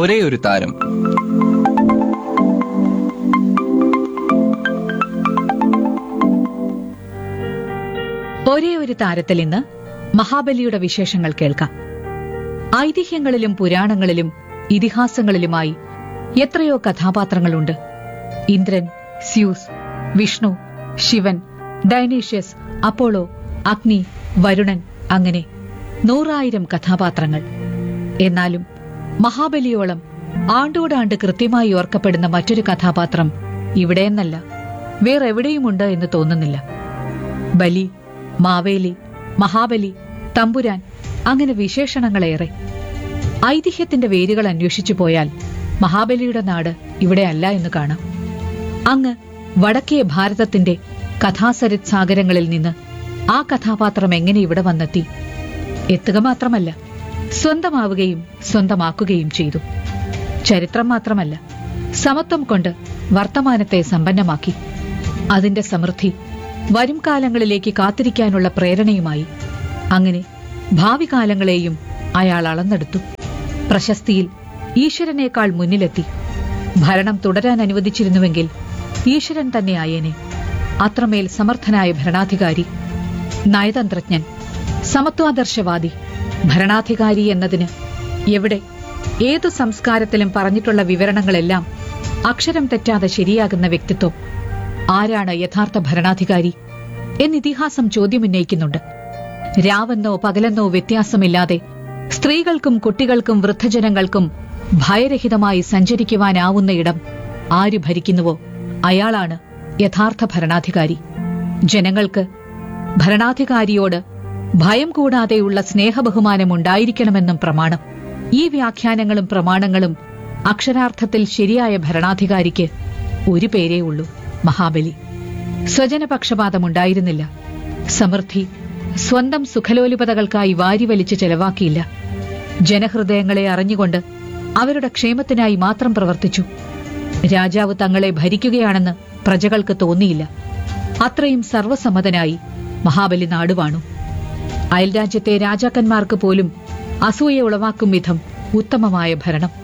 ഒരേ ഒരു താരം ഒരേ ഒരു താരത്തിൽ ഇന്ന് മഹാബലിയുടെ വിശേഷങ്ങൾ കേൾക്കാം ഐതിഹ്യങ്ങളിലും പുരാണങ്ങളിലും ഇതിഹാസങ്ങളിലുമായി എത്രയോ കഥാപാത്രങ്ങളുണ്ട് Indran Zeus Vishnu Shivan Dionysus Apollo Agni Varunan അങ്ങനെ നൂറായിരം കഥാപാത്രങ്ങൾ എന്നാലും മഹാബലിയോളം ആണ്ടോടാണ്ട് കൃത്യമായി ഓർക്കപ്പെടുന്ന മറ്റൊരു കഥാപാത്രം ഇവിടെയെന്നല്ല വേറെവിടെയുമുണ്ട് എന്ന് തോന്നുന്നില്ല ബലി മാവേലി മഹാബലി തമ്പുരാൻ അങ്ങനെ വിശേഷണങ്ങളേറെ ഐതിഹ്യത്തിന്റെ വേരുകൾ അന്വേഷിച്ചു പോയാൽ മഹാബലിയുടെ നാട് ഇവിടെയല്ല എന്ന് കാണാം അങ്ങ് വടക്കേ ഭാരതത്തിന്റെ കഥാസരിത് സാഗരങ്ങളിൽ നിന്ന് ആ കഥാപാത്രം എങ്ങനെ ഇവിടെ വന്നെത്തി എത്തുക മാത്രമല്ല സ്വന്തമാവുകയും സ്വന്തമാക്കുകയും ചെയ്തു ചരിത്രം മാത്രമല്ല സമത്വം കൊണ്ട് വർത്തമാനത്തെ സമ്പന്നമാക്കി അതിന്റെ സമൃദ്ധി വരും കാലങ്ങളിലേക്ക് കാത്തിരിക്കാനുള്ള പ്രേരണയുമായി അങ്ങനെ ഭാവി കാലങ്ങളെയും അയാൾ അളന്നെടുത്തു പ്രശസ്തിയിൽ ഈശ്വരനേക്കാൾ മുന്നിലെത്തി ഭരണം തുടരാൻ അനുവദിച്ചിരുന്നുവെങ്കിൽ ഈശ്വരൻ തന്നെ ആയേനെ അത്രമേൽ സമർത്ഥനായ ഭരണാധികാരി നയതന്ത്രജ്ഞൻ സമത്വാദർശവാദി ഭരണാധികാരി എന്നതിന് എവിടെ ഏതു സംസ്കാരത്തിലും പറഞ്ഞിട്ടുള്ള വിവരണങ്ങളെല്ലാം അക്ഷരം തെറ്റാതെ ശരിയാകുന്ന വ്യക്തിത്വം ആരാണ് യഥാർത്ഥ ഭരണാധികാരി എന്ന് ഇതിഹാസം ചോദ്യമുന്നയിക്കുന്നുണ്ട് രാവെന്നോ പകലെന്നോ വ്യത്യാസമില്ലാതെ സ്ത്രീകൾക്കും കുട്ടികൾക്കും വൃദ്ധജനങ്ങൾക്കും ഭയരഹിതമായി സഞ്ചരിക്കുവാനാവുന്ന ഇടം ആര് ഭരിക്കുന്നുവോ അയാളാണ് യഥാർത്ഥ ഭരണാധികാരി ജനങ്ങൾക്ക് ഭരണാധികാരിയോട് ഭയം കൂടാതെയുള്ള സ്നേഹബഹുമാനം ഉണ്ടായിരിക്കണമെന്നും പ്രമാണം ഈ വ്യാഖ്യാനങ്ങളും പ്രമാണങ്ങളും അക്ഷരാർത്ഥത്തിൽ ശരിയായ ഭരണാധികാരിക്ക് ഒരു പേരേ ഉള്ളൂ മഹാബലി സ്വജനപക്ഷപാതമുണ്ടായിരുന്നില്ല സമൃദ്ധി സ്വന്തം സുഖലോലുപതകൾക്കായി വാരിവലിച്ച് ചെലവാക്കിയില്ല ജനഹൃദയങ്ങളെ അറിഞ്ഞുകൊണ്ട് അവരുടെ ക്ഷേമത്തിനായി മാത്രം പ്രവർത്തിച്ചു രാജാവ് തങ്ങളെ ഭരിക്കുകയാണെന്ന് പ്രജകൾക്ക് തോന്നിയില്ല അത്രയും സർവസമ്മതനായി മഹാബലി നാടുവാണു അയൽരാജ്യത്തെ രാജാക്കന്മാർക്ക് പോലും അസൂയ ഉളവാക്കും വിധം ഉത്തമമായ ഭരണം